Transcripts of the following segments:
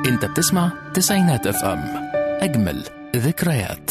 انت بتسمع تسعينات اف ام اجمل ذكريات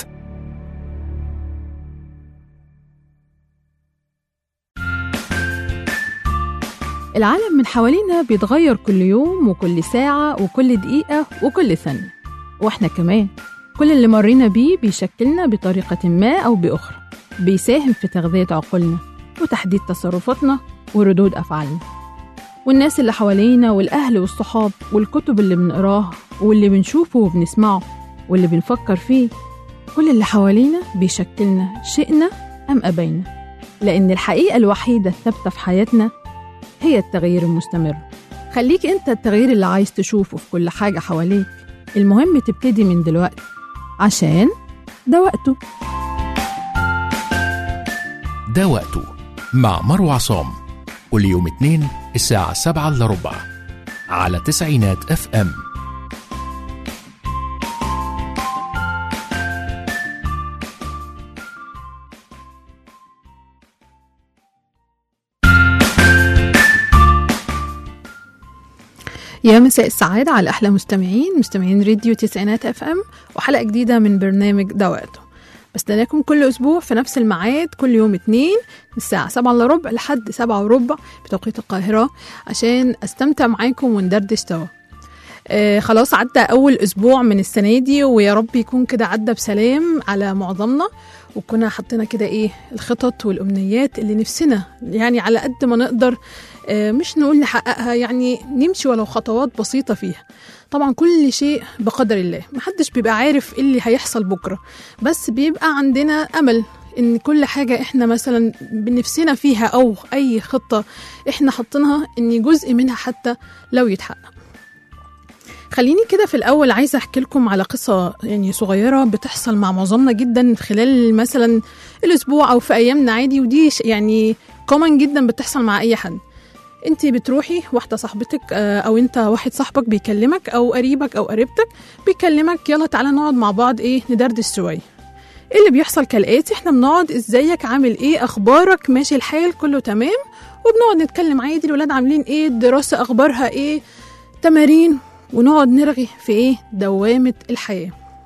العالم من حوالينا بيتغير كل يوم وكل ساعة وكل دقيقة وكل ثانية وإحنا كمان كل اللي مرينا بيه بيشكلنا بطريقة ما أو بأخرى بيساهم في تغذية عقولنا وتحديد تصرفاتنا وردود أفعالنا والناس اللي حوالينا والأهل والصحاب والكتب اللي بنقراها واللي بنشوفه وبنسمعه واللي بنفكر فيه كل اللي حوالينا بيشكلنا شئنا أم أبينا لأن الحقيقة الوحيدة الثابتة في حياتنا هي التغيير المستمر خليك انت التغيير اللي عايز تشوفه في كل حاجة حواليك المهم تبتدي من دلوقتي عشان ده وقته ده وقته مع مروة عصام كل يوم اثنين الساعة سبعة إلا ربع على تسعينات اف ام يا مساء السعادة على أحلى مستمعين مستمعين راديو تسعينات اف ام وحلقة جديدة من برنامج ده وقته بستناكم كل أسبوع في نفس الميعاد كل يوم اتنين من الساعة سبعة إلا ربع لحد سبعة وربع بتوقيت القاهرة عشان أستمتع معاكم وندردش سوا آه خلاص عدى أول أسبوع من السنة دي ويا رب يكون كده عدى بسلام على معظمنا وكنا حطينا كده إيه الخطط والأمنيات اللي نفسنا يعني على قد ما نقدر آه مش نقول نحققها يعني نمشي ولو خطوات بسيطة فيها طبعا كل شيء بقدر الله محدش بيبقى عارف ايه اللي هيحصل بكرة بس بيبقى عندنا أمل ان كل حاجة احنا مثلا بنفسنا فيها او اي خطة احنا حاطينها ان جزء منها حتى لو يتحقق خليني كده في الأول عايزة أحكي لكم على قصة يعني صغيرة بتحصل مع معظمنا جدا خلال مثلا الأسبوع أو في أيامنا عادي ودي ش- يعني كومن جدا بتحصل مع أي حد انت بتروحي واحده صاحبتك آه، او انت واحد صاحبك بيكلمك او قريبك او قريبتك بيكلمك يلا تعالى نقعد مع بعض ايه ندردش شويه ايه اللي بيحصل كالاتي احنا بنقعد ازيك عامل ايه اخبارك ماشي الحال كله تمام وبنقعد نتكلم عادي الولاد عاملين ايه الدراسه اخبارها ايه تمارين ونقعد نرغي في ايه دوامه الحياه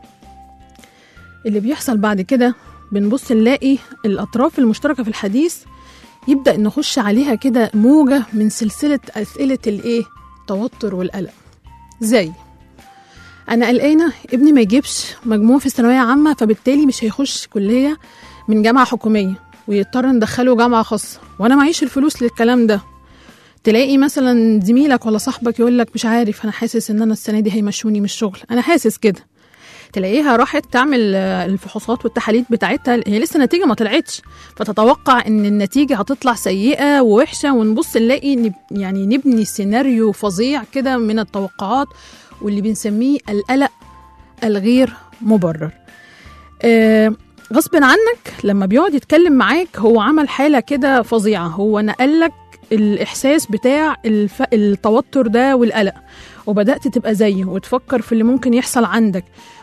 اللي بيحصل بعد كده بنبص نلاقي الاطراف المشتركه في الحديث يبدأ نخش عليها كده موجة من سلسلة أسئلة الإيه؟ التوتر والقلق زي أنا قلقانة ابني ما يجيبش مجموع في الثانوية عامة فبالتالي مش هيخش كلية من جامعة حكومية ويضطر ندخله جامعة خاصة وأنا معيش الفلوس للكلام ده تلاقي مثلا زميلك ولا صاحبك يقول لك مش عارف أنا حاسس إن أنا السنة دي هيمشوني من الشغل أنا حاسس كده تلاقيها راحت تعمل آه، الفحوصات والتحاليل بتاعتها هي لسه النتيجه ما طلعتش فتتوقع ان النتيجه هتطلع سيئه ووحشه ونبص نلاقي نب يعني نبني سيناريو فظيع كده من التوقعات واللي بنسميه القلق الغير مبرر آه غصب عنك لما بيقعد يتكلم معاك هو عمل حاله كده فظيعه هو نقلك الاحساس بتاع الف... التوتر ده والقلق وبدات تبقى زيه وتفكر في اللي ممكن يحصل عندك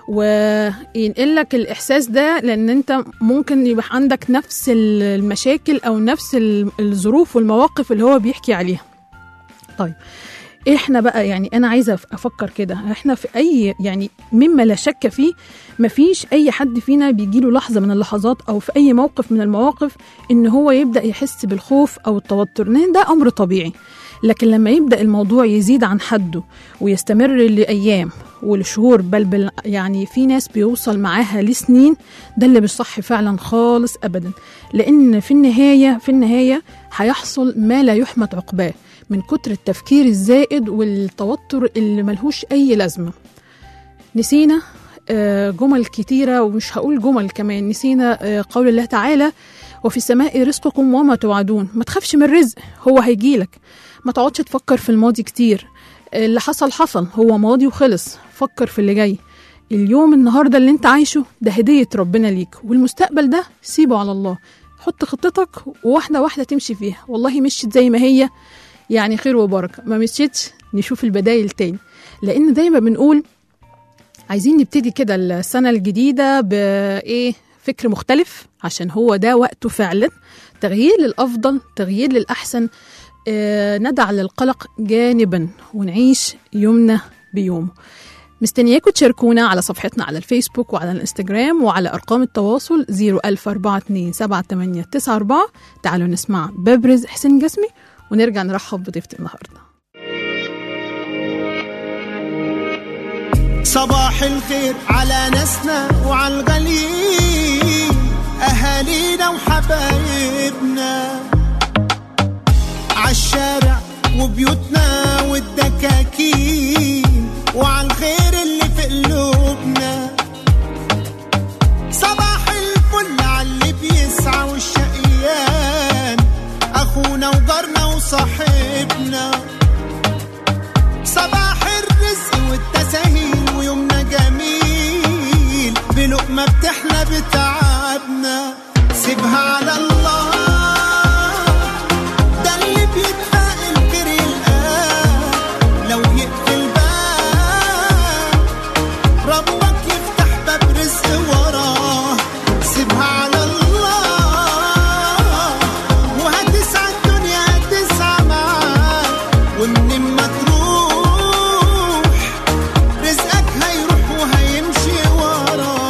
وينقل لك الاحساس ده لان انت ممكن يبقى عندك نفس المشاكل او نفس ال- الظروف والمواقف اللي هو بيحكي عليها طيب احنا بقى يعني انا عايزه أف- افكر كده احنا في اي يعني مما لا شك فيه مفيش اي حد فينا بيجيله لحظه من اللحظات او في اي موقف من المواقف ان هو يبدا يحس بالخوف او التوتر لان ده امر طبيعي لكن لما يبدا الموضوع يزيد عن حده ويستمر لايام ولشهور بل, بل يعني في ناس بيوصل معاها لسنين ده اللي مش صح فعلا خالص ابدا لان في النهايه في النهايه هيحصل ما لا يحمد عقباه من كتر التفكير الزائد والتوتر اللي ملهوش اي لازمه نسينا آه، جمل كتيرة ومش هقول جمل كمان نسينا آه، قول الله تعالى وفي السماء رزقكم وما توعدون ما تخافش من الرزق هو هيجيلك ما تقعدش تفكر في الماضي كتير اللي حصل حصل هو ماضي وخلص فكر في اللي جاي اليوم النهارده اللي انت عايشه ده هدية ربنا ليك والمستقبل ده سيبه على الله حط خطتك وواحدة واحدة تمشي فيها والله مشيت زي ما هي يعني خير وبركة ما مشيتش نشوف البدايل تاني لأن دايما بنقول عايزين نبتدي كده السنة الجديدة بإيه فكر مختلف عشان هو ده وقته فعلا تغيير للأفضل تغيير للأحسن آه ندع للقلق جانبا ونعيش يومنا بيومه مستنياكم تشاركونا على صفحتنا على الفيسبوك وعلى الانستجرام وعلى أرقام التواصل 014278994 تعالوا نسمع ببرز حسين جسمي ونرجع نرحب بضيفتي النهارده صباح الخير على ناسنا وعلى الغاليين أهالينا وحبايبنا عالشارع وبيوتنا والدكاكين وعلى الخير اللي في قلوبنا صباح الفل على اللي بيسعى والشقيان أخونا وجارنا وصاحبنا صباح الرزق والتساهيل ويومنا جميل بلقمة بتحلى بتعبنا سيبها على الله ده اللي بيدفع الخير يلقاه لو يقفل باب ربك يفتح باب رزق وراه سيبها على الله وهتسعى الدنيا هتسعى معاك ومن ما تروح رزقك هيروح وهيمشي وراه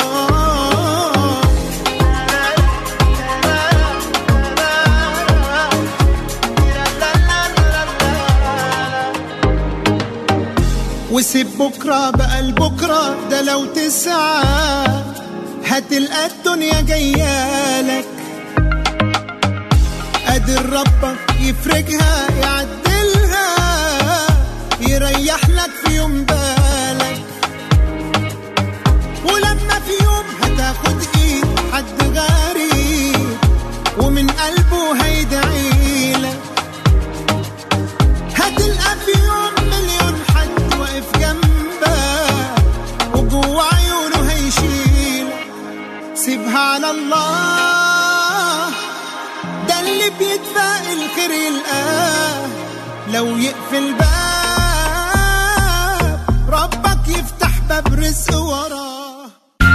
وسيب بكرة بقى لبكرة ده لو تسعى هتلقى الدنيا جايالك قادر ربك يفرجها يعدلها يريح لك في يوم بالك ولما في يوم هتاخد ايد حد غريب ومن قلبه هيدعيلك هتلقى في يوم مليون حد واقف جنبك وجوه عيونه هيشيلك سيبها على الله ده اللي بيدفع الخير يلقاه لو يقفل باب ربك يفتح باب رزق وراه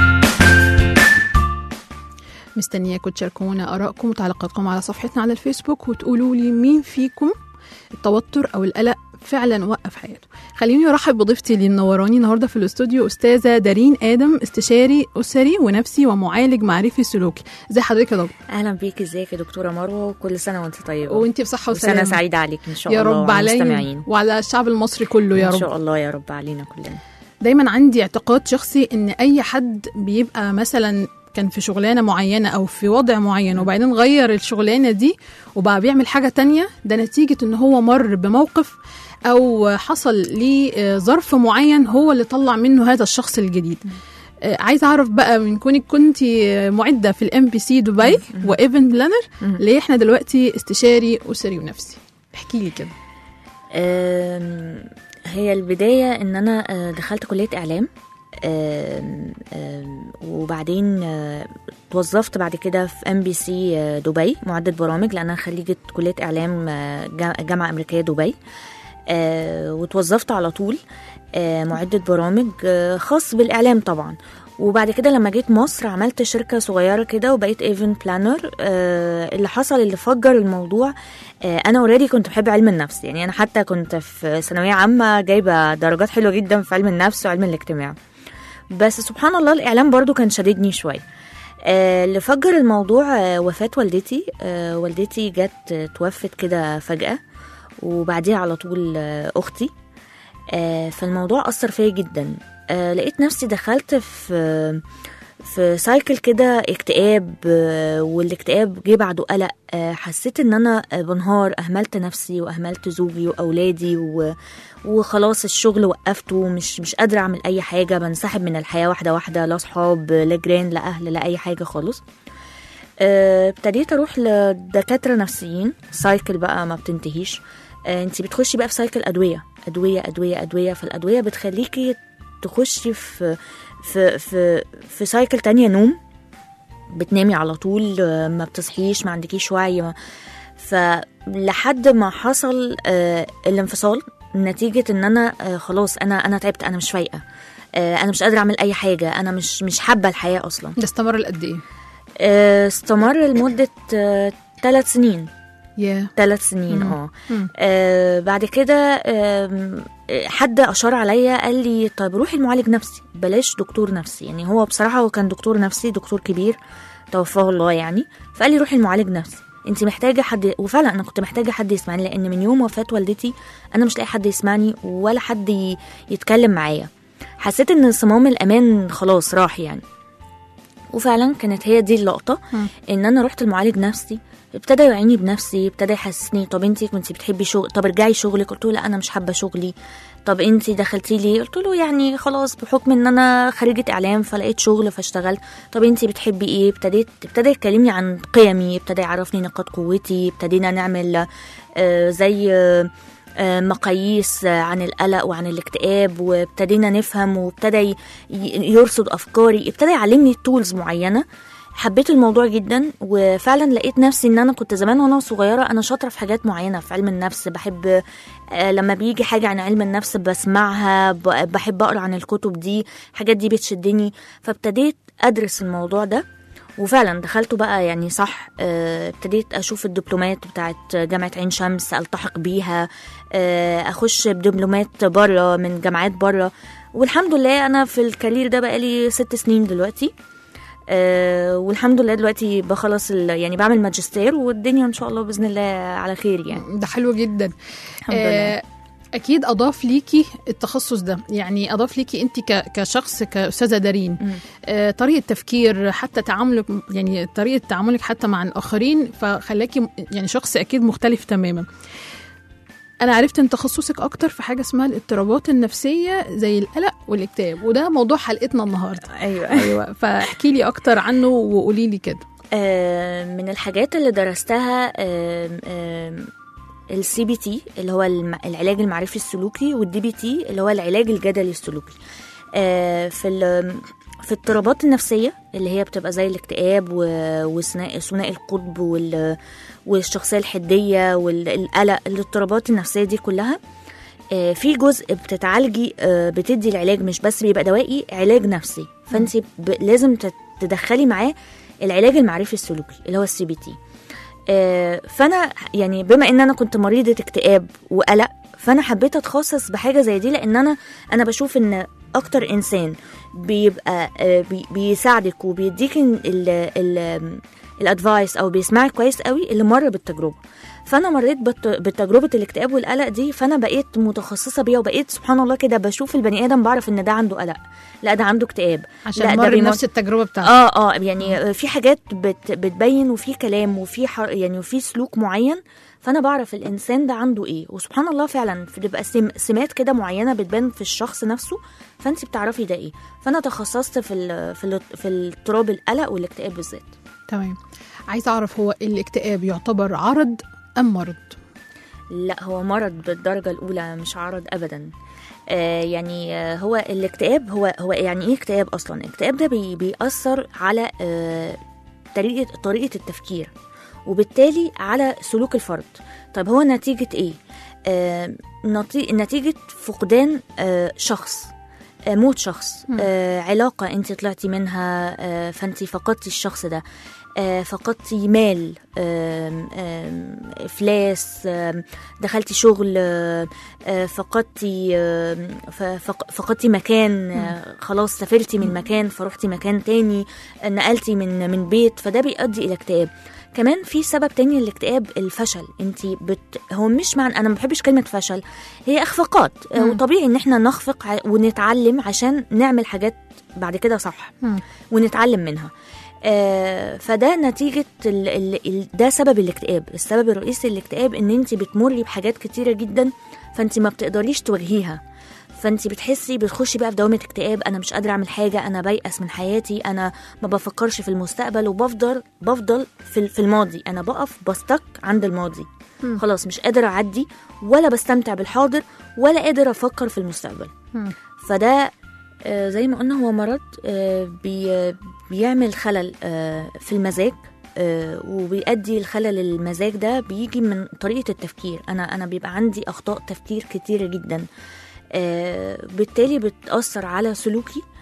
مستنياكم تشاركونا آرائكم وتعليقاتكم على صفحتنا على الفيسبوك وتقولوا لي مين فيكم التوتر أو القلق فعلا وقف حياته خليني ارحب بضيفتي اللي منوراني النهارده في الاستوديو استاذه دارين ادم استشاري اسري ونفسي ومعالج معرفي سلوكي ازي حضرتك يا دكتور اهلا بيك ازيك يا دكتوره مروه وكل سنه وانت طيبه وانتي بصحه وسنه وسلامه سعيده عليك ان شاء يا الله رب وعلى علينا المستمعين وعلى الشعب المصري كله يا ان رب شاء الله يا رب علينا كلنا دايما عندي اعتقاد شخصي ان اي حد بيبقى مثلا كان في شغلانه معينه او في وضع معين وبعدين غير الشغلانه دي وبقى بيعمل حاجه تانية ده نتيجه ان هو مر بموقف او حصل ليه ظرف معين هو اللي طلع منه هذا الشخص الجديد آه، عايزه اعرف بقى من كونك كنت معده في الام بي سي دبي وايفنت بلانر ليه احنا دلوقتي استشاري اسري ونفسي احكي لي كده أم، هي البدايه ان انا آه، دخلت كليه اعلام أم، أم، وبعدين آه، توظفت بعد كده في ام بي سي دبي معدة برامج لان انا خريجه كليه اعلام آه، جا- جامعه امريكيه دبي آه، وتوظفت على طول آه، معدة برامج آه، خاص بالإعلام طبعا وبعد كده لما جيت مصر عملت شركة صغيرة كده وبقيت ايفنت بلانر اللي حصل اللي فجر الموضوع آه، أنا اوريدي كنت بحب علم النفس يعني أنا حتى كنت في ثانوية عامة جايبة درجات حلوة جدا في علم النفس وعلم الاجتماع بس سبحان الله الإعلام برضو كان شددني شوية آه، اللي فجر الموضوع آه، وفاة والدتي آه، والدتي جت آه، توفت كده فجأة وبعديها على طول آه، أختي آه، فالموضوع أثر فيا جدا آه، لقيت نفسي دخلت في في سايكل كده اكتئاب آه، والاكتئاب جه بعده قلق آه، حسيت ان انا آه، بنهار اهملت نفسي واهملت زوجي واولادي و... وخلاص الشغل وقفته مش مش قادره اعمل اي حاجه بنسحب من الحياه واحده واحده لا صحاب لا جيران لا اهل لا اي حاجه خالص آه، ابتديت اروح لدكاتره نفسيين سايكل بقى ما بتنتهيش آه، انت بتخشي بقى في سايكل ادويه ادويه ادويه ادويه فالادويه بتخليكي تخشي في في في في سايكل تانية نوم بتنامي على طول آه، ما بتصحيش ما عندكيش وعي ما- فلحد ما حصل آه، الانفصال نتيجة ان انا آه، خلاص انا انا تعبت انا مش فايقة آه، انا مش قادرة اعمل اي حاجة انا مش مش حابة الحياة اصلا ده استمر لقد ايه آه، استمر لمدة ثلاث سنين يا ثلاث سنين مم. اه مم. آه، بعد كده آم، آه، حد اشار عليا قال لي طيب روحي المعالج نفسي بلاش دكتور نفسي يعني هو بصراحه هو كان دكتور نفسي دكتور كبير توفاه الله يعني فقال لي روحي المعالج نفسي انت محتاجه حد وفعلا انا كنت محتاجه حد يسمعني لان من يوم وفاه والدتي انا مش لاقي حد يسمعني ولا حد ي- يتكلم معايا حسيت ان صمام الامان خلاص راح يعني وفعلا كانت هي دي اللقطه مم. ان انا رحت المعالج نفسي ابتدى يوعيني بنفسي ابتدى يحسسني طب انت كنت بتحبي شغل طب ارجعي شغلك قلت له لا انا مش حابه شغلي طب انت دخلتي لي قلت له يعني خلاص بحكم ان انا خريجه اعلام فلقيت شغل فاشتغلت طب انت بتحبي ايه ابتديت ابتدى يكلمني عن قيمي ابتدى يعرفني نقاط قوتي ابتدينا نعمل آه، زي آه، آه، مقاييس آه، عن القلق وعن الاكتئاب وابتدينا نفهم وابتدى ي- ي- يرصد افكاري ابتدى يعلمني تولز معينه حبيت الموضوع جدا وفعلا لقيت نفسي ان انا كنت زمان وانا صغيره انا شاطره في حاجات معينه في علم النفس بحب آه، لما بيجي حاجه عن علم النفس بسمعها ب- بحب اقرا عن الكتب دي الحاجات دي بتشدني فابتديت ادرس الموضوع ده وفعلا دخلته بقى يعني صح آه، ابتديت اشوف الدبلومات بتاعت جامعه عين شمس التحق بيها آه، اخش بدبلومات بره من جامعات بره والحمد لله انا في الكارير ده بقالي ست سنين دلوقتي آه، والحمد لله دلوقتي بخلص ال- يعني بعمل ماجستير والدنيا ان شاء الله باذن الله على خير يعني ده حلو جدا الحمد لله آه، اكيد اضاف ليكي التخصص ده يعني اضاف ليكي انت ك- كشخص كاستاذه دارين مم. آه، طريقه تفكير حتى تعاملك يعني طريقه تعاملك حتى مع الاخرين فخلاكي م- يعني شخص اكيد مختلف تماما انا عرفت ان تخصصك اكتر في حاجه اسمها الاضطرابات النفسيه زي القلق والاكتئاب وده موضوع حلقتنا النهارده ايوه ايوه فاحكي لي اكتر عنه وقولي لي كده آه، من الحاجات اللي درستها السي بي تي اللي هو الم- العلاج المعرفي السلوكي والدي بي تي اللي هو العلاج الجدلي السلوكي آه، في ال- في الاضطرابات النفسية اللي هي بتبقى زي الاكتئاب و- وثنائي ثنائي القطب وال- والشخصية الحدية والقلق الاضطرابات النفسية دي كلها آه، في جزء بتتعالجي آه، بتدي العلاج مش بس بيبقى دوائي علاج نفسي فانت ب- لازم تت- تدخلي معاه العلاج المعرفي السلوكي اللي هو السي بي تي فانا يعني بما ان انا كنت مريضه اكتئاب وقلق فانا حبيت اتخصص بحاجه زي دي لان انا انا بشوف ان اكتر انسان بيبقى آه، بي- بيساعدك وبيديك الادفايس او بيسمعك كويس قوي اللي مر بالتجربه فانا مريت بالت- بتجربه الاكتئاب والقلق دي فانا بقيت متخصصه بيها وبقيت سبحان الله كده بشوف البني ادم بعرف ان ده عنده قلق لا ده عنده اكتئاب لا عشان ده مر بيمر- بنفس التجربه بتاعتك اه اه يعني في حاجات بت بتبين وفي كلام وفي حر يعني وفي سلوك معين فانا بعرف الانسان ده عنده ايه وسبحان الله فعلا بتبقى سم سمات كده معينه بتبان في الشخص نفسه فانت بتعرفي ده ايه فانا تخصصت في ال في ال في اضطراب القلق والاكتئاب بالذات تمام عايزه اعرف هو الاكتئاب يعتبر عرض ام مرض لا هو مرض بالدرجة الأولى مش عرض أبدا آه يعني آه هو الاكتئاب هو هو يعني ايه اكتئاب اصلا الاكتئاب ده بي بيأثر على آه طريقة طريقة التفكير وبالتالي على سلوك الفرد طب هو نتيجة ايه آه نتي- نتيجة فقدان آه شخص آه، موت شخص آه علاقة انت طلعتي منها آه فانت فقدتي الشخص ده آه فقدتي مال آم، آم، افلاس آم، دخلتي شغل آه، آه، فقدتي آم، ف- فق- فقدتي مكان آه، خلاص سافرتي من مكان فروحتي مكان تاني آه، نقلتي من من بيت فده بيؤدي الى اكتئاب كمان في سبب تاني للاكتئاب الفشل انت بت... هو مش معنى انا ما بحبش كلمه فشل هي اخفاقات آه، مم. وطبيعي ان احنا نخفق ع- ونتعلم عشان نعمل حاجات بعد كده صح مم. ونتعلم منها آه، فده نتيجة ال ال ال ده سبب الاكتئاب السبب الرئيسي للاكتئاب ان انت بتمري بحاجات كتيرة جدا فانت ما بتقدريش تواجهيها فانت بتحسي بتخشي بقى في دوامة اكتئاب انا مش قادرة اعمل حاجة انا بيأس من حياتي انا ما بفكرش في المستقبل وبفضل بفضل في في الماضي انا بقف بستك عند الماضي مم. خلاص مش قادرة اعدي ولا بستمتع بالحاضر ولا قادرة افكر في المستقبل مم. فده آه، زي ما قلنا هو مرض آه، بي بيعمل خلل آه، في المزاج آه، وبيؤدي الخلل المزاج ده بيجي من طريقة التفكير أنا أنا بيبقى عندي أخطاء تفكير كتيرة جدا آه، بالتالي بتأثر على سلوكي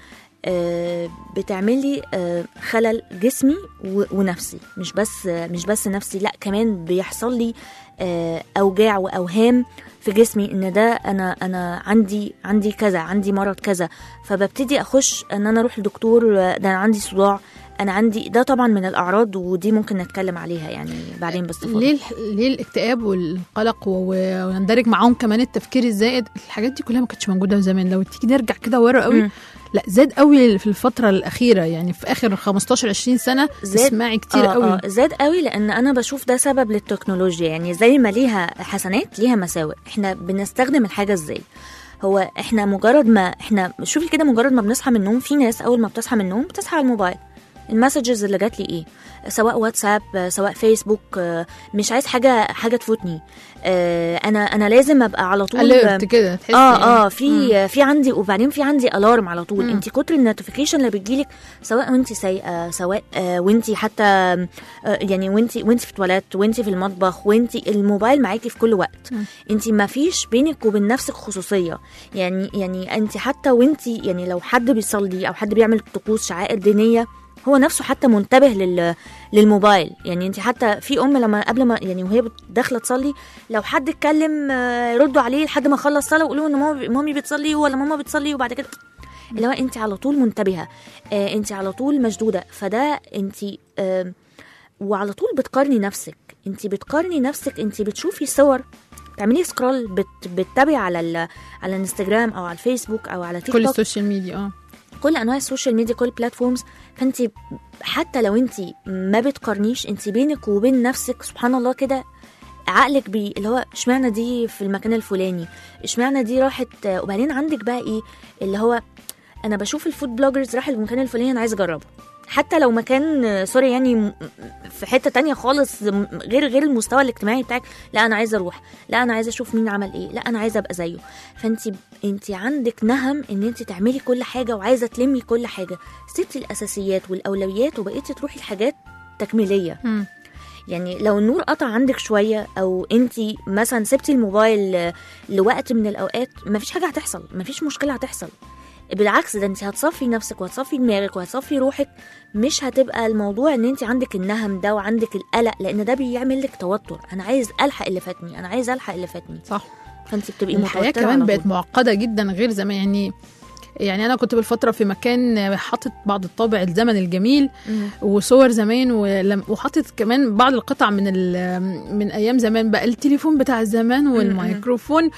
آه، بتعمل لي آه، خلل جسمي و- ونفسي مش بس مش بس نفسي لا كمان بيحصل لي آه، اوجاع واوهام في جسمي ان ده انا انا عندي عندي كذا عندي مرض كذا فببتدي اخش ان انا اروح لدكتور آه، ده انا عندي صداع انا عندي ده طبعا من الاعراض ودي ممكن نتكلم عليها يعني بعدين باستفاضه ليه الح- ليه الاكتئاب والقلق و- ويندرج معاهم كمان التفكير الزائد الحاجات دي كلها ما كانتش موجوده زمان لو تيجي نرجع كده ورا قوي مم. لا زاد قوي في الفتره الاخيره يعني في اخر 15 20 سنه زاد- تسمعي كتير آه قوي آه زاد قوي لان انا بشوف ده سبب للتكنولوجيا يعني زي ما ليها حسنات ليها مساوئ احنا بنستخدم الحاجه ازاي هو احنا مجرد ما احنا شوفي كده مجرد ما بنصحى من النوم في ناس اول ما بتصحى من النوم بتصحى على الموبايل المسجز اللي جات لي ايه سواء واتساب آه، سواء فيسبوك آه، مش عايز حاجه حاجه تفوتني آه، انا انا لازم ابقى على طول اليرت كده تحسي اه اه في في عندي وبعدين في عندي الارم على طول مم. انت كتر النوتيفيكيشن اللي بتجيلك سواء وانت سايقه سواء آه وانت حتى آه يعني وانت وانت في التواليت وانت في المطبخ وانت الموبايل معاكي في كل وقت مم. انت ما فيش بينك وبين نفسك خصوصيه يعني يعني انت حتى وانت يعني لو حد بيصلي او حد بيعمل طقوس شعائر دينيه هو نفسه حتى منتبه لل للموبايل يعني انت حتى في ام لما قبل ما يعني وهي بت- داخله تصلي لو حد اتكلم آه، ردوا عليه لحد ما خلص صلاه وقولوا ان ماما مامي بتصلي ولا ماما بتصلي وبعد كده اللي هو انت على طول منتبهه آه انت على طول مشدوده فده انت آه وعلى طول بتقارني نفسك انت بتقارني نفسك انت بتشوفي صور تعملي سكرول بت بتتابعي على ال على الانستجرام او على الفيسبوك او على تيك كل توك السوشيال ميديا اه كل انواع السوشيال ميديا كل بلاتفورمز فانت حتى لو انت ما بتقارنيش انت بينك وبين نفسك سبحان الله كده عقلك بي اللي هو اشمعنى دي في المكان الفلاني اشمعنى دي راحت وبعدين عندك بقى ايه اللي هو انا بشوف الفود بلوجرز راح المكان الفلاني انا عايزه اجربه حتى لو مكان سوري يعني م- في حته تانية خالص م- غير غير المستوى الاجتماعي بتاعك لا انا عايزه اروح لا انا عايزه اشوف مين عمل ايه لا انا عايزه ابقى زيه فانت انت عندك نهم ان انت تعملي كل حاجه وعايزه تلمي كل حاجه سبتي الاساسيات والاولويات وبقيتي تروحي لحاجات تكميليه مم. يعني لو النور قطع عندك شويه او انت مثلا سبتي الموبايل لوقت من الاوقات مفيش حاجه هتحصل مفيش مشكله هتحصل بالعكس ده انت هتصفي نفسك وهتصفي دماغك وهتصفي روحك مش هتبقى الموضوع ان انت عندك النهم ده وعندك القلق لان ده بيعمل لك توتر انا عايز الحق اللي فاتني انا عايز الحق اللي فاتني صح فانت بتبقي الحياه متوتره كمان على بقت طول. معقده جدا غير زمان يعني يعني انا كنت بالفتره في مكان حاطط بعض الطابع الزمن الجميل مم. وصور زمان ولم وحاطط كمان بعض القطع من ال- من ايام زمان بقى التليفون بتاع زمان والميكروفون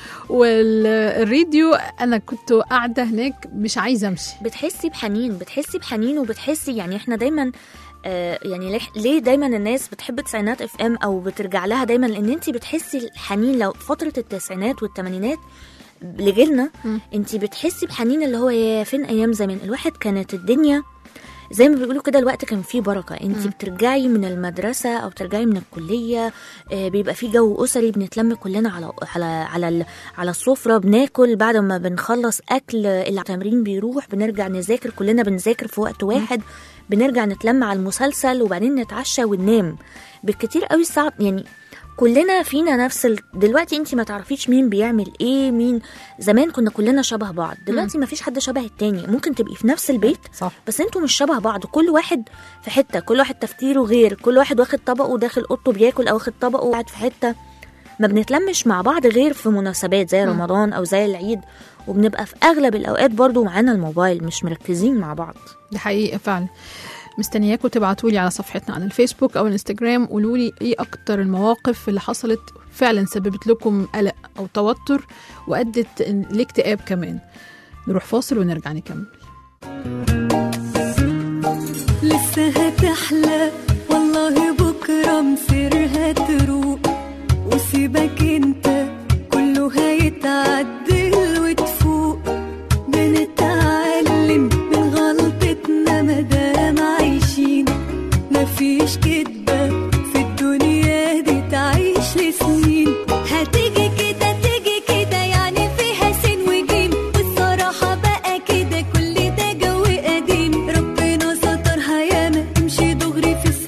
والراديو انا كنت قاعده هناك مش عايزه امشي بتحسي بحنين بتحسي بحنين وبتحسي يعني احنا دايما آه يعني ليه- ليه دايما الناس بتحب تسعينات اف ام او بترجع لها دايما لان انت بتحسي الحنين لو فتره التسعينات والثمانينات لجيلنا مم. انت بتحسي بحنين اللي هو يا فين ايام زمان الواحد كانت الدنيا زي ما بيقولوا كده الوقت كان فيه بركه انت مم. بترجعي من المدرسه او بترجعي من الكليه آه، بيبقى فيه جو اسري بنتلم كلنا على على على ال- على السفره بناكل بعد ما بنخلص اكل اللي التمرين بيروح بنرجع نذاكر كلنا بنذاكر في وقت واحد بنرجع نتلم على المسلسل وبعدين نتعشى وننام بالكتير قوي الساعه يعني كلنا فينا نفس ال... دلوقتي انت ما تعرفيش مين بيعمل ايه مين زمان كنا كلنا شبه بعض دلوقتي ما فيش حد شبه التاني ممكن تبقي في نفس البيت صح بس انتوا مش شبه بعض كل واحد في حته كل واحد تفكيره غير كل واحد واخد طبقه وداخل اوضته بياكل او واخد طبقه وقاعد في حته ما بنتلمش مع بعض غير في مناسبات زي مم. رمضان او زي العيد وبنبقى في اغلب الاوقات برضو معانا الموبايل مش مركزين مع بعض دي حقيقة فعلا مستنياكم تبعتوا لي على صفحتنا على الفيسبوك او الانستجرام قولوا لي ايه اكتر المواقف اللي حصلت فعلا سببت لكم قلق او توتر وادت لاكتئاب كمان نروح فاصل ونرجع نكمل لسه هتحلى والله بكرة مصيرها تروق وسيبك انت كله هيتعدل وتفوق بنتعلم من غلطتنا مادام عايشين مفيش كدبة في الدنيا دي تعيش لسنين هتيجي كده تيجي كده يعني فيها سين وجيم والصراحة بقى كده كل ده جو قديم ربنا سترها ياما تمشي دغري في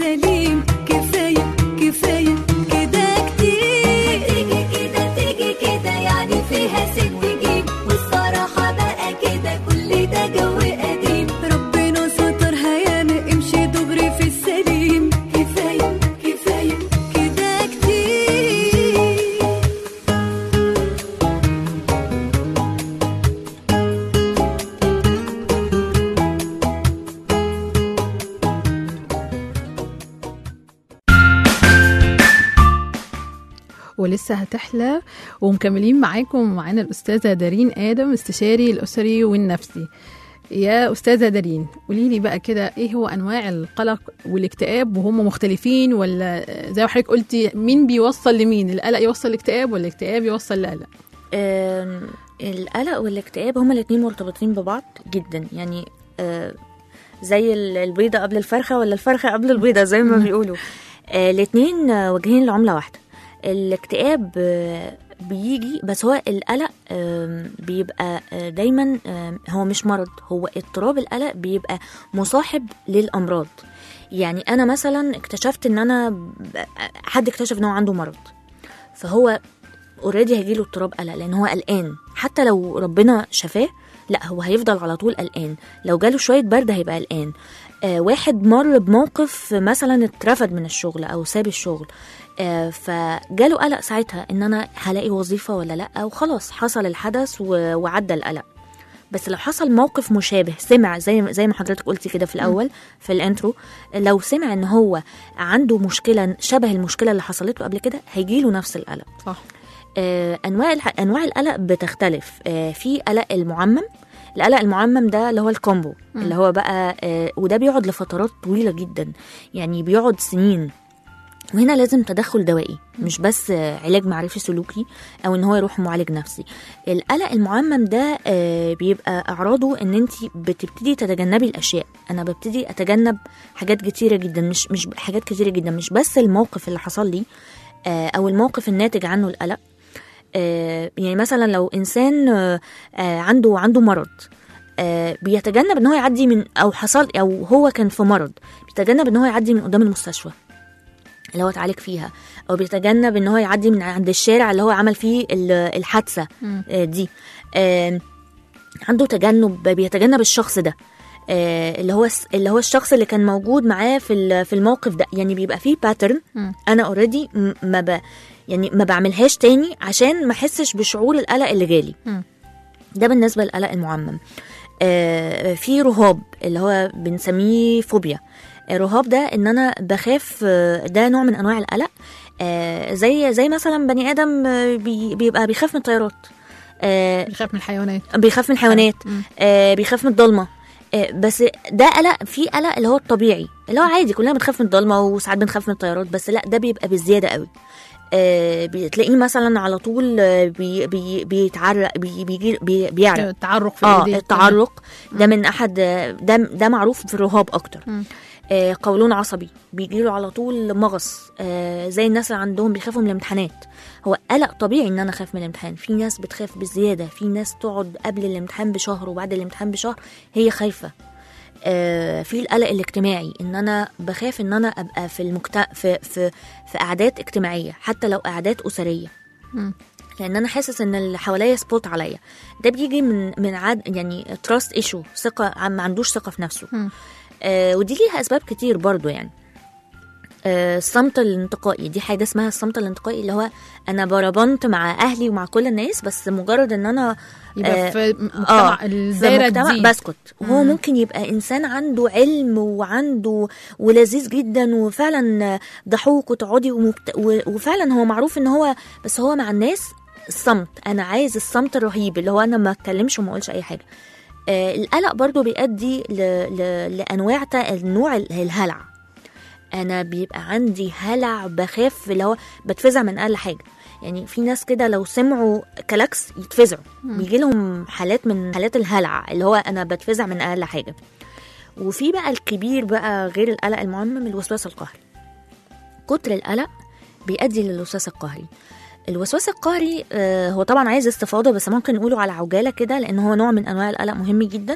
ولسه هتحلى ومكملين معاكم ومعانا الأستاذة دارين آدم استشاري الأسري والنفسي يا أستاذة دارين قولي لي بقى كده إيه هو أنواع القلق والاكتئاب وهم مختلفين ولا زي ما حضرتك قلتي مين بيوصل لمين القلق يوصل لاكتئاب ولا الاكتئاب يوصل لقلق آم، القلق والاكتئاب هما الاتنين مرتبطين ببعض جدا يعني آه، زي ال- البيضة قبل الفرخة ولا الفرخة قبل البيضة زي ما بيقولوا آه، الاتنين آه، وجهين لعملة واحدة الاكتئاب آه، بيجي بس هو القلق آم، بيبقى آه، دايما آم، هو مش مرض هو اضطراب القلق بيبقى مصاحب للأمراض يعني أنا مثلا اكتشفت إن أنا ب- حد اكتشف إن هو عنده مرض فهو اوريدي هيجيله اضطراب قلق لان هو قلقان حتى لو ربنا شفاه لا هو هيفضل على طول قلقان لو جاله شويه برد هيبقى قلقان آه واحد مر بموقف مثلا اترفد من الشغل او ساب الشغل آه فجاله قلق ساعتها ان انا هلاقي وظيفه ولا لا وخلاص حصل الحدث و- وعدى القلق بس لو حصل موقف مشابه سمع زي زي ما حضرتك قلتي كده في الاول في الانترو لو سمع ان هو عنده مشكله شبه المشكله اللي حصلت له قبل كده هيجيله نفس القلق صح آه، انواع الح... انواع القلق بتختلف آه، في قلق المعمم القلق المعمم ده اللي هو الكومبو اللي هو بقى آه، وده بيقعد لفترات طويله جدا يعني بيقعد سنين وهنا لازم تدخل دوائي مش بس آه، علاج معرفي سلوكي او ان هو يروح معالج نفسي القلق المعمم ده آه، بيبقى اعراضه ان انت بتبتدي تتجنبي الاشياء انا ببتدي اتجنب حاجات كتيره جدا مش مش حاجات كتيره جدا مش بس الموقف اللي حصل لي آه، او الموقف الناتج عنه القلق آه، يعني مثلا لو انسان آه، آه، عنده عنده مرض آه، بيتجنب ان هو يعدي من او حصل او هو كان في مرض بيتجنب ان هو يعدي من قدام المستشفى اللي هو اتعالج فيها او بيتجنب ان هو يعدي من عند الشارع اللي هو عمل فيه ال- الحادثه آه، دي آه، عنده تجنب بيتجنب الشخص ده آه، اللي هو الس- اللي هو الشخص اللي كان موجود معاه في ال- في الموقف ده يعني بيبقى فيه باترن مم. انا اوريدي ما ب يعني ما بعملهاش تاني عشان ما احسش بشعور القلق اللي جالي مم. ده بالنسبه للقلق المعمم آه، في رهاب اللي هو بنسميه فوبيا الرهاب ده ان انا بخاف آه، ده نوع من انواع القلق آه، زي زي مثلا بني ادم آه، بي- بيبقى بيخاف من الطيارات آه، بيخاف من الحيوانات بيخاف من الحيوانات مم. آه بيخاف من الضلمه آه بس ده قلق في قلق اللي هو الطبيعي اللي هو عادي كلنا بنخاف من الضلمه وساعات بنخاف من الطيارات بس لا ده بيبقى بزياده قوي آه بتلاقيه مثلا على طول آه، بي بي بيتعرق بي بيجي بي بيعرق التعرق في اه الايدين التعرق ده من احد ده ده معروف في الرهاب اكتر مم. آه قولون عصبي بيجيله على طول مغص آه زي الناس اللي عندهم بيخافوا من الامتحانات هو قلق طبيعي ان انا اخاف من الامتحان في ناس بتخاف بزياده في ناس تقعد قبل الامتحان بشهر وبعد الامتحان بشهر هي خايفه آه في القلق الاجتماعي ان انا بخاف ان انا ابقى في المجت... في في في قعدات اجتماعيه حتى لو قعدات اسريه مم. لان انا حاسس ان اللي حواليا سبوت عليا ده بيجي من من عاد يعني تراست ايشو ثقه عم- ما عندوش ثقه في نفسه مم. آه ودي ليها اسباب كتير برضو يعني آه، الصمت الانتقائي دي حاجه اسمها الصمت الانتقائي اللي هو انا بربنت مع اهلي ومع كل الناس بس مجرد ان انا يبقى آه، في مجتمع في الدايره مجتمع دي بسكت وهو ممكن يبقى انسان عنده علم وعنده ولذيذ جدا وفعلا ضحوك وتقعدي ومبت... و- وفعلا هو معروف ان هو بس هو مع الناس الصمت انا عايز الصمت الرهيب اللي هو انا ما اتكلمش وما اقولش اي حاجه آه القلق برضو بيؤدي ل... ل... لانواع تا... النوع ال- الهلع انا بيبقى عندي هلع بخاف اللي هو بتفزع من اقل حاجه يعني في ناس كده لو سمعوا كلاكس يتفزعوا بيجي لهم حالات من حالات الهلع اللي هو انا بتفزع من اقل حاجه وفي بقى الكبير بقى غير القلق المعمم الوسواس القهري كتر القلق بيؤدي للوسواس القهري الوسواس القهري آه، هو طبعا عايز استفاضه بس ممكن نقوله على عجاله كده لان هو نوع من انواع القلق مهم جدا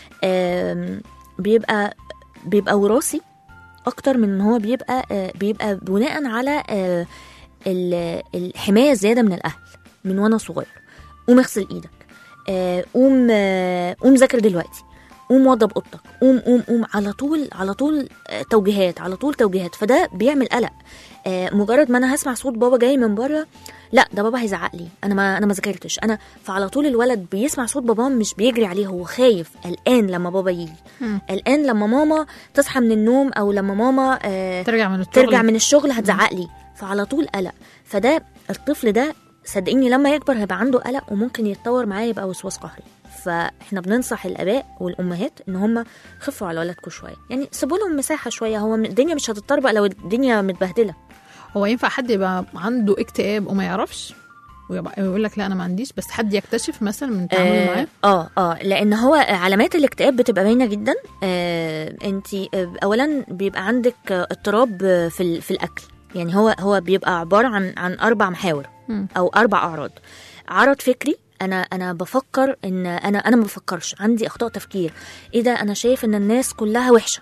آم، بيبقى بيبقى وراثي اكتر من ان هو بيبقى آه، بيبقى بناء على آه، ال- الحمايه الزياده من الاهل من وانا صغير قوم اغسل ايدك آه، قوم آه، قوم ذاكر دلوقتي قوم وضب اوضتك قوم قوم قوم على طول على طول آه، توجيهات على طول توجيهات فده بيعمل قلق آه، مجرد ما انا هسمع صوت بابا جاي من بره لا ده بابا هيزعق لي انا ما انا ما ذاكرتش انا فعلى طول الولد بيسمع صوت باباه مش بيجري عليه هو خايف قلقان لما بابا يجي مم. قلقان لما ماما تصحى من النوم او لما ماما آه ترجع من الشغل ترجع من الشغل هتزعق لي فعلى طول قلق فده الطفل ده صدقيني لما يكبر هيبقى عنده قلق وممكن يتطور معاه يبقى وسواس قهري فاحنا بننصح الاباء والامهات ان هم خفوا على ولادكم شويه يعني سيبوا لهم مساحه شويه هو الدنيا مش هتتطربق لو الدنيا متبهدله هو ينفع حد يبقى عنده اكتئاب وما يعرفش ويبقى يقول لك لا انا ما عنديش بس حد يكتشف مثلا من تعامله معاه اه اه لان هو علامات الاكتئاب بتبقى باينه جدا آه انت اولا بيبقى عندك آه، اضطراب آه، في ال- في الاكل يعني هو هو بيبقى عباره عن عن اربع محاور مم. او اربع اعراض عرض فكري انا انا بفكر ان انا انا ما بفكرش عندي اخطاء تفكير ايه ده انا شايف ان الناس كلها وحشه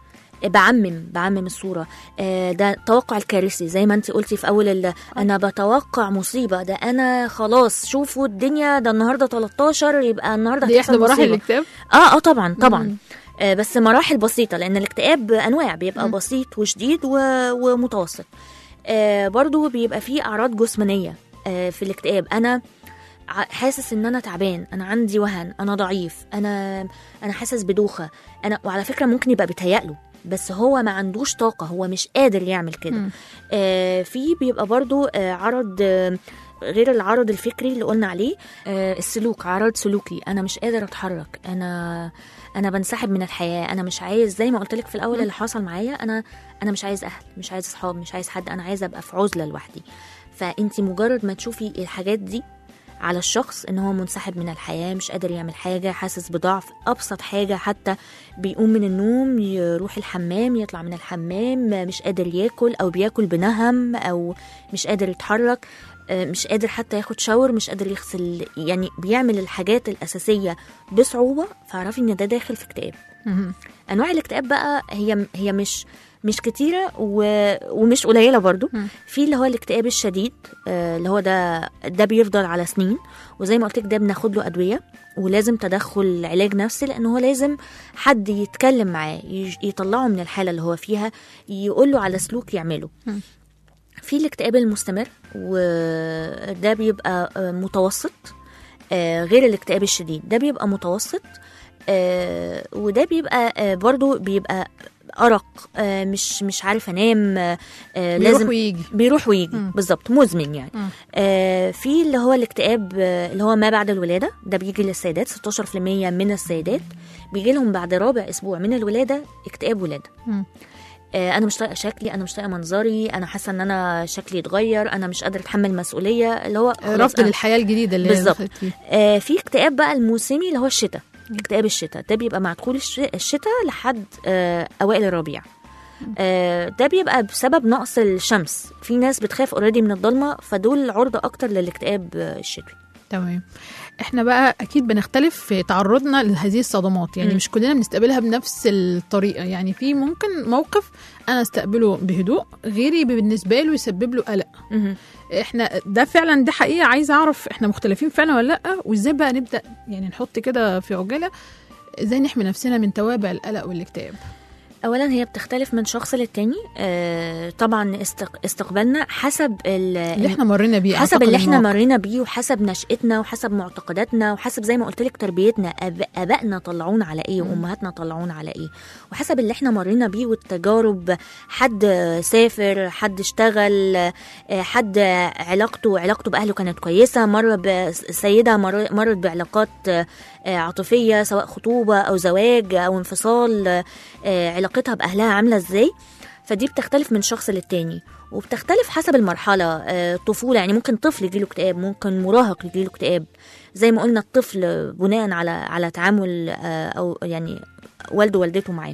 بعمم بعمم الصوره آه، ده توقع الكارثي زي ما انت قلتي في اول ال- انا بتوقع مصيبه ده انا خلاص شوفوا الدنيا ده النهارده 13 يبقى النهارده دي هتحصل احدى مراحل مصيبة. الاكتئاب اه اه طبعا طبعا مم. آه بس مراحل بسيطه لان الاكتئاب انواع بيبقى مم. بسيط وشديد و... ومتوسط آه برضو بيبقى فيه اعراض جسمانيه آه في الاكتئاب انا ع- حاسس ان انا تعبان انا عندي وهن انا ضعيف انا انا حاسس بدوخه انا وعلى فكره ممكن يبقى بيتهيأله بس هو ما عندوش طاقه هو مش قادر يعمل كده مم. آه في بيبقى برضو آه عرض آه غير العرض الفكري اللي قلنا عليه آه السلوك عرض سلوكي انا مش قادر اتحرك انا انا بنسحب من الحياه انا مش عايز زي ما قلت لك في الاول اللي حصل معايا انا انا مش عايز اهل مش عايز اصحاب مش عايز حد انا عايزه ابقى في عزله لوحدي فانت مجرد ما تشوفي الحاجات دي على الشخص ان هو منسحب من الحياه مش قادر يعمل حاجه حاسس بضعف ابسط حاجه حتى بيقوم من النوم يروح الحمام يطلع من الحمام مش قادر ياكل او بياكل بنهم او مش قادر يتحرك آه، مش قادر حتى ياخد شاور مش قادر يغسل يعني بيعمل الحاجات الاساسيه بصعوبه فاعرفي ان ده داخل في اكتئاب مهم. انواع الاكتئاب بقى هي هي مش مش كتيره و... ومش قليله برضو مم. في اللي هو الاكتئاب الشديد آه، اللي هو ده ده بيفضل على سنين وزي ما قلت لك ده بناخد له ادويه ولازم تدخل علاج نفسي لان هو لازم حد يتكلم معاه يج- يطلعه من الحاله اللي هو فيها يقول له على سلوك يعمله مم. في الاكتئاب المستمر وده بيبقى آه، متوسط آه، غير الاكتئاب الشديد ده بيبقى متوسط آه، وده بيبقى آه، برضو بيبقى أرق آه، مش مش عارف أنام آه، آه، بيروح لازم ويجي بيروح ويجي مم. بالظبط مزمن يعني مم. آه في اللي هو الاكتئاب آه، اللي هو ما بعد الولاده ده بيجي للسيدات 16% من السيدات بيجي لهم بعد رابع اسبوع من الولاده اكتئاب ولاده مم. آه انا مش طايقه شكلي انا مش طايقه منظري انا حاسه ان انا شكلي اتغير انا مش قادره اتحمل مسؤوليه اللي هو خلاص رفض أنا- للحياه الجديده اللي بالظبط. دخلت فيه. آه في اكتئاب بقى الموسمي اللي هو الشتاء اكتئاب الشتاء ده بيبقى مع دخول الش- الشتاء لحد آه اوائل الربيع آه ده بيبقى بسبب نقص الشمس في ناس بتخاف اوريدي من الضلمه فدول عرضه اكتر للاكتئاب آه، الشتوي تمام احنا بقى اكيد بنختلف في تعرضنا لهذه الصدمات يعني مم. مش كلنا بنستقبلها بنفس الطريقه يعني في ممكن موقف انا استقبله بهدوء غيري بالنسبه له يسبب له قلق احنا ده فعلا ده حقيقه عايزه اعرف احنا مختلفين فعلا ولا لا وازاي بقى نبدا يعني نحط كده في عجاله ازاي نحمي نفسنا من توابع القلق والاكتئاب اولا هي بتختلف من شخص للتاني آه طبعا استق... استقبالنا حسب ال... اللي احنا مرينا بيه حسب أعتقد اللي احنا المواقف. مرينا بيه وحسب نشأتنا وحسب معتقداتنا وحسب زي ما قلت لك تربيتنا أب... ابائنا طلعونا على ايه وامهاتنا طلعونا على ايه وحسب اللي احنا مرينا بيه والتجارب حد سافر حد اشتغل آه، حد علاقته علاقته باهله كانت كويسه مر بسيده مر... مرت بعلاقات آه، عاطفيه سواء خطوبه او زواج او انفصال آه، علاقتها باهلها عامله ازاي فدي بتختلف من شخص للتاني وبتختلف حسب المرحلة آه، طفولة يعني ممكن طفل يجيله اكتئاب ممكن مراهق يجيله اكتئاب زي ما قلنا الطفل بناء على على تعامل آه، أو يعني والده ووالدته معاه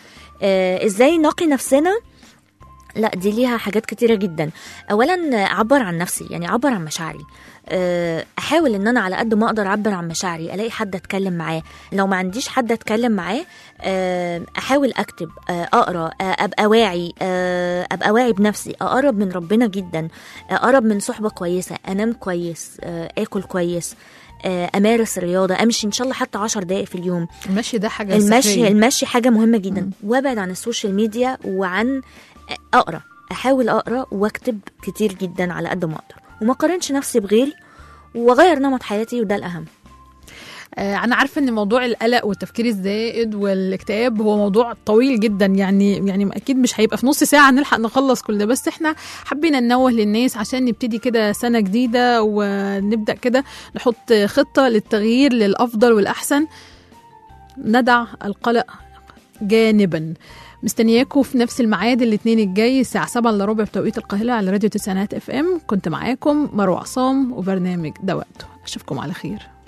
آه، ازاي نقي نفسنا لا دي ليها حاجات كتيرة جدا اولا آه، اعبر عن نفسي يعني اعبر عن مشاعري آه، احاول ان انا على قد ما اقدر اعبر عن مشاعري الاقي حد اتكلم معاه لو ما عنديش حد اتكلم معاه آه، احاول اكتب آه، اقرا آه، ابقى واعي آه، ابقى واعي بنفسي اقرب من ربنا جدا اقرب من صحبه كويسه انام كويس آه، اكل كويس آه، امارس رياضه امشي ان شاء الله حتى 10 دقائق في اليوم المشي ده حاجه المشي سحرية. المشي حاجه مهمه جدا وابعد عن السوشيال ميديا وعن اقرا احاول اقرا واكتب كتير جدا على قد ما اقدر وما اقارنش نفسي بغيري واغير نمط حياتي وده الاهم آه، انا عارفه ان موضوع القلق والتفكير الزائد والاكتئاب هو موضوع طويل جدا يعني يعني اكيد مش هيبقى في نص ساعه نلحق نخلص كل ده بس احنا حبينا ننوه للناس عشان نبتدي كده سنه جديده ونبدا كده نحط خطه للتغيير للافضل والاحسن ندع القلق جانبا مستنياكم في نفس الميعاد الاثنين الجاي الساعة 7 الا ربع بتوقيت القاهرة على راديو تسعينات اف ام كنت معاكم مروة عصام وبرنامج ده وقته اشوفكم على خير